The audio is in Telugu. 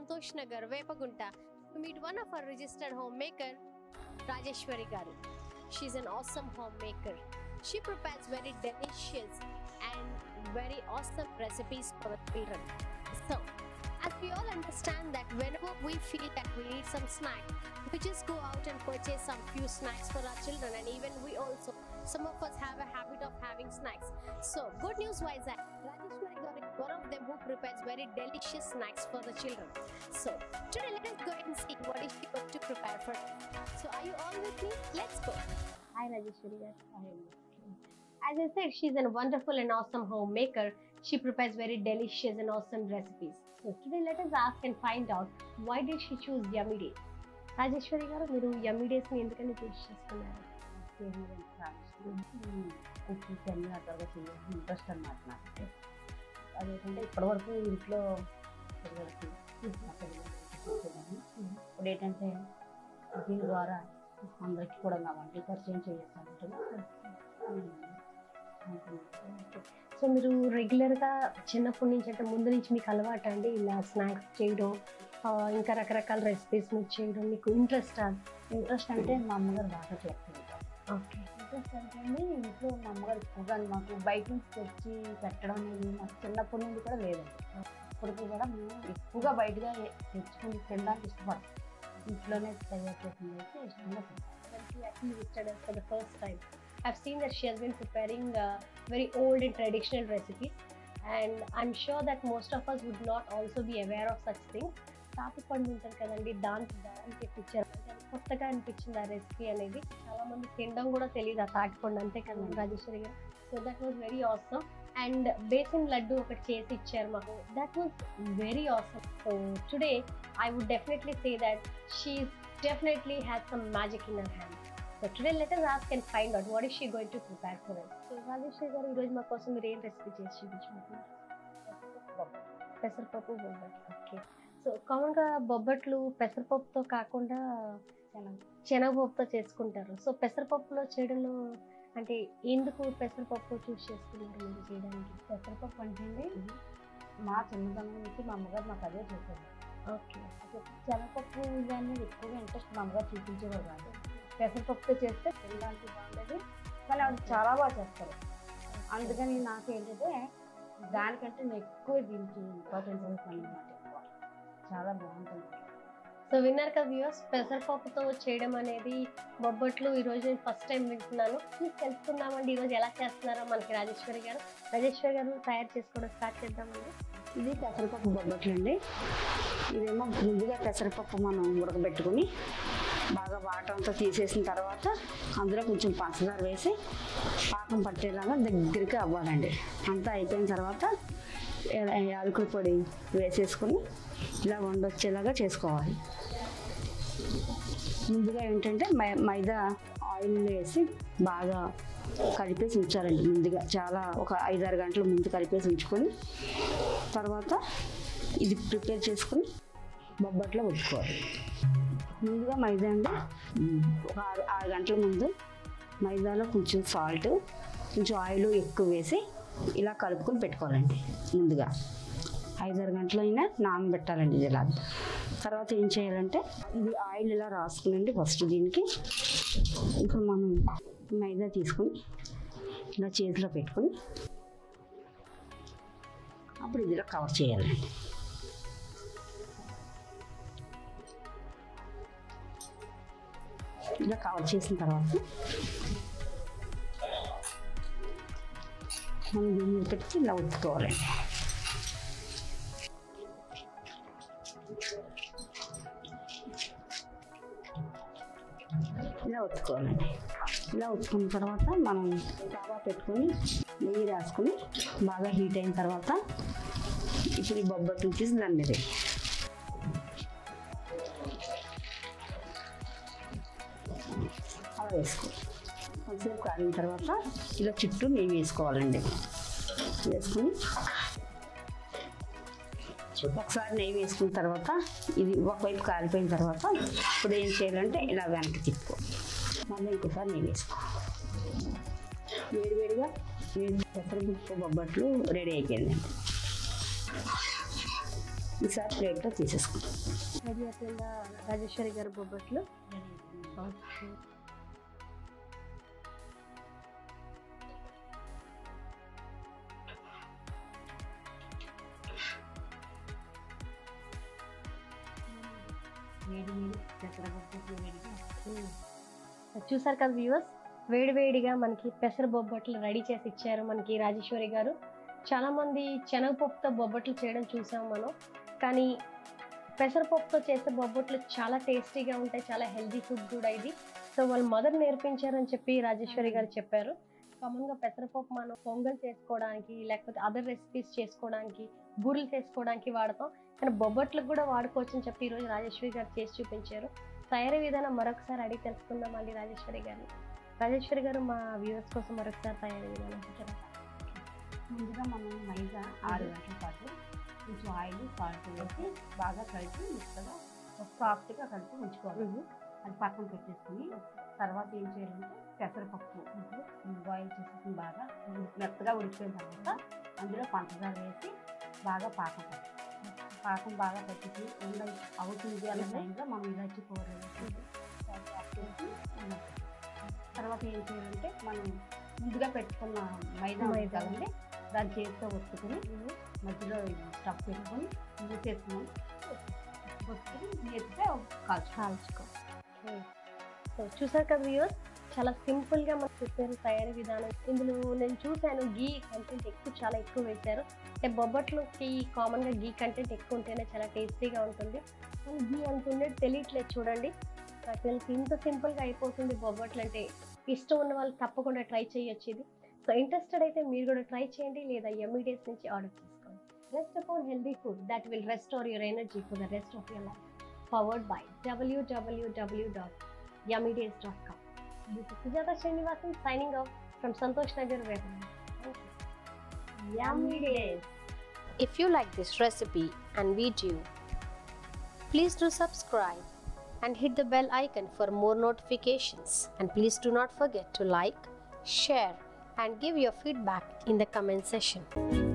Santosh Nagar, Vepagunta, to meet one of our registered homemaker, Rajeshwari Garu. She's an awesome homemaker. She prepares very delicious and very awesome recipes for the children. So, as we all understand that whenever we feel that we need some snack, we just go out and purchase some few snacks for our children and even we also some of us have a habit of having snacks so good news wise that rajeshwari Gauri is one of them who prepares very delicious snacks for the children so today let us go ahead and see what is she going to prepare for us so are you all with me let's go hi rajeshwari Garu. as i said she's a wonderful and awesome homemaker she prepares very delicious and awesome recipes so today let us ask and find out why did she choose yummy days Rajeshwari గారు మీరు యమ్మీ డేస్ ని ఎందుకని చూస్ చేసుకున్నారు కుకింగ్ అన్ని అట్లాగా చేయాలి ఇంట్రెస్ట్ అనమాట నాకు అదేంటంటే ఇప్పటివరకు ఇంట్లో పిల్లలకి మా పిల్లలకి చేసేదాన్ని. ఇప్పుడు ఏంటంటే దీని ద్వారా అందరికీ కూడా నా వంట పరిచయం చేస్తాను సో మీరు రెగ్యులర్ గా చిన్నప్పటి నుంచి అంటే ముందు నుంచి మీకు అలవాటు అండి ఇలా స్నాక్స్ చేయడం ఆ, ఇంకా రకరకాల రెసిపీస్ మీరు చేయడం మీకు ఇంట్రెస్ట్ ఇంట్రెస్ట్ అంటే మా అమ్మగారు బాగా చేస్తుంటారు ఓకే ఇంట్రెస్ట్ అంటే ఇంట్లో మా అమ్మగారు ఎక్కువగా మాకు బయట నుంచి తెచ్చి పెట్టడం అనేది మాకు చిన్నప్పటి నుండి కూడా లేదండి ఇప్పటికి కూడా మేము ఎక్కువగా బయటగా తెచ్చుకుని తినడానికి ఇష్టపడతాం ఇంట్లోనే తయారు చేసింది అయితే ఇష్టంగా తింటాం actually visited us for the first time. I've seen that she has been preparing uh, very old and traditional recipes, and I'm sure that most of us would not also be aware of such things. తాపి పండు ఉంటుంది కదండి దానికి దాని తెప్పించారు అంటే అది కొత్తగా అనిపించింది ఆ రెసిపీ అనేది చాలా మంది తినడం కూడా తెలియదు ఆ తాటి పండు అంతే కదండి రాజేశ్వరి గారు so that was very awesome and besan laddu ఒకటి చేసి ఇచ్చారు మాకు that was very awesome so today I would definitely say that she definitely has some magic in her hand. So today let us ask and find out what is she going to prepare for us. So Rajeshwari గారు ఈరోజు మా కోసం మీరు ఏం రెసిపీ చేసి చూపించబోతున్నారు పెసరపప్పు బొబ్బట్లు ఓకే సో కామన్గా బొబ్బట్లు పెసరపప్పుతో కాకుండా శనగపప్పుతో చేసుకుంటారు సో పెసరపప్పులో చేయడంలో అంటే ఎందుకు పెసరపప్పు చూస్ చేసుకున్నారు మీరు చేయడానికి పెసరపప్పు అంటే మా చిన్నతనం నుంచి మా అమ్మగారు మాకు అదే చేసేది ఓకే శనగపప్పు దాన్ని ఎక్కువగా ఇంట్రెస్ట్ మా అమ్మగారు చూపించేవారు కాదు పెసరపప్పుతో చేస్తే తినడానికి బాగుండేది కానీ ఆవిడ చాలా బాగా చేస్తారు అందుకని నాకు ఏంటంటే దానికంటే నేను ఎక్కువ దీనికి ఇంపార్టెన్స్ ఇస్తాను అనమాట ఎక్కువ చాలా బాగుంటుంది సో విన్నారు కదా వ్యూస్ పెసరపప్పుతో చేయడం అనేది బొబ్బట్లు ఈ రోజు నేను ఫస్ట్ టైం వింటున్నాను మీకు తెలుసుకుందామండి ఈరోజు ఎలా చేస్తున్నారో మనకి రాజేశ్వరి గారు రాజేశ్వరి గారు తయారు చేసుకోవడం స్టార్ట్ చేద్దామండి ఇది పెసరపప్పు బొబ్బట్లు అండి ఇదేమో ముందుగా పెసరపప్పు మనం ఉడకబెట్టుకుని బాగా వాటర్ అంతా తీసేసిన తర్వాత అందులో కొంచెం పంచదార వేసి పాకం పట్టేలాగా దగ్గరికి అవ్వాలండి అంతా అయిపోయిన తర్వాత యా- యాలకుల పొడి వేసేసుకొని ఇలా వండొచ్చేలాగా చేసుకోవాలి ముందుగా ఏంటంటే మై- మైదా ఆయిల్ వేసి బాగా కలిపేసి ఉంచాలండి ముందుగా చాలా ఒక ఐదారు గంటల ముందు కలిపేసి ఉంచుకొని తర్వాత ఇది ప్రిపేర్ చేసుకొని బొబ్బట్లో ఉట్టుకోవాలి ముందుగా మైదా అండి ఒక ఆరు ఆరు గంటల ముందు మైదాలో కొంచెం సాల్ట్ కొంచెం ఆయిల్ ఎక్కువ వేసి ఇలా కలుపుకొని పెట్టుకోవాలండి ముందుగా ఐదారు గంటలైనా నానబెట్టాలండి ఇది ఇలా తర్వాత ఏం చేయాలంటే ఇది ఆయిల్ ఇలా రాసుకునండి ఫస్ట్ దీనికి ఇప్పుడు మనం మైదా తీసుకొని ఇలా చేతిలో పెట్టుకొని అప్పుడు ఇదిలో కవర్ చేయాలండి ఇలా కవర్ చేసిన తర్వాత మనం దీని మీద పెట్టి ఇలా ఉత్తుకోవాలండి ఇలా ఉత్తుకోవాలండి ఇలా ఉత్తుకున్న తర్వాత మనం తావా పెట్టుకొని నెయ్యి రాసుకొని బాగా హీట్ అయిన తర్వాత ఇప్పుడు ఈ బొబ్బట్లు తీసి దాని మీద వేయాలి. అలా వేసుకో కొంచెంసేపు కాలిన తర్వాత ఇలా చుట్టూ నెయ్యి వేసుకోవాలండి వేసుకొని ఒకసారి నెయ్యి వేసుకున్న తర్వాత ఇది ఒకవైపు కాలిపోయిన తర్వాత ఇప్పుడు ఏం చేయాలంటే ఇలా వెనక్కి తిప్పుకో మళ్ళీ ఇంకోసారి నెయ్యి వేసుకో వేడివేడిగా వేడి పెసరపప్పు బొబ్బట్లు రెడీ అయిపోయిందండి ఈసారి ప్లేట్లో తీసేసుకుంటాం రెడీ అయిపోయిందా రాజేశ్వరి గారు బొబ్బట్లు వేడి వేడి పెసరపప్పు వేడిగా చూసారు కదా వ్యూవర్స్ వేడి వేడిగా మనకి పెసర బొబ్బట్లు రెడీ చేసి ఇచ్చారు మనకి రాజేశ్వరి గారు చాలా మంది శనగపప్పుతో బొబ్బట్లు చేయడం చూసాం మనం కానీ పెసరపప్పుతో చేసే బొబ్బట్లు చాలా టేస్టీగా ఉంటాయి చాలా హెల్దీ ఫుడ్ కూడా ఇది సో వాళ్ళు మదర్ నేర్పించారని చెప్పి రాజేశ్వరి గారు చెప్పారు కామన్గా పెసరపప్పు మనం పొంగల్ చేసుకోవడానికి లేకపోతే అదర్ రెసిపీస్ చేసుకోవడానికి బూరెలు చేసుకోవడానికి వాడతాం కానీ బొబ్బట్లకు కూడా వాడుకోవచ్చు అని చెప్పి ఈరోజు రాజేశ్వరి గారు చేసి చూపించారు తయారీ విధానం మరొకసారి అడిగి తెలుసుకుందాం మళ్ళీ రాజేశ్వరి గారిని రాజేశ్వరి గారు మా వ్యూవర్స్ కోసం మరొకసారి తయారీ విధానం చెప్పండి. ముందుగా మనం మైదా ఆరు గంటల పాటు కొంచెం ఆయిల్ సాల్ట్ వేసి బాగా కలిపి ముక్కగా సాఫ్ట్గా కలిపి ఉంచుకోవాలి అది పక్కన పెట్టేసుకుని తర్వాత ఏం చేయాలంటే పెసరపప్పు బాయిల్ చేసేసి బాగా మెత్తగా ఉడికిపోయిన తర్వాత అందులో పంచదార వేసి బాగా పాకం పెట్టాలి పాకం బాగా పట్టించి ఉండ అవుతుంది అన్న టైంలో మనం ఇలాచి పౌడర్ వేసి వేసి ఉండాలి. తర్వాత ఏం చేయాలంటే మనం ముందుగా పెట్టుకున్న మైదా ఉంది మైదా. కదండి దాని చేతితో ఒత్తుకుని మధ్యలో స్టఫ్ పెట్టుకొని మూసేసుకుని ఒత్తుకుని చేతితో కాల్చు కాల్చుకో సో చూసారు కదా వ్యూవర్స్ చాలా సింపుల్ గా మనకు చెప్పారు తయారీ విధానం ఇందులో నేను చూశాను గీ కంటెంట్ ఎక్కువ చాలా ఎక్కువ వేశారు అంటే బొబ్బట్లోకి కామన్ గా గీ కంటెంట్ ఎక్కువ ఉంటేనే చాలా టేస్టీగా ఉంటుంది కానీ గీ అంత ఉండేది తెలియట్లేదు చూడండి నాకు తెలిసి ఇంత సింపుల్ గా అయిపోతుంది బొబ్బట్లు అంటే ఇష్టం ఉన్న వాళ్ళు తప్పకుండా ట్రై చేయొచ్చు ఇది సో ఇంట్రెస్టెడ్ అయితే మీరు కూడా ట్రై చేయండి లేదా ఎమ్మీ డేస్ నుంచి ఆర్డర్ చేసుకోండి rest up on healthy food that will restore your energy for the rest of your life powered by www.yummydays.com. This is Sujata Srinivasan signing off from Santosh Nagar Webinar. Thank you. Yummy Days. If you like this recipe and video, please do subscribe and hit the bell icon for more notifications. And please do not forget to like, share, and give your feedback in the comment section.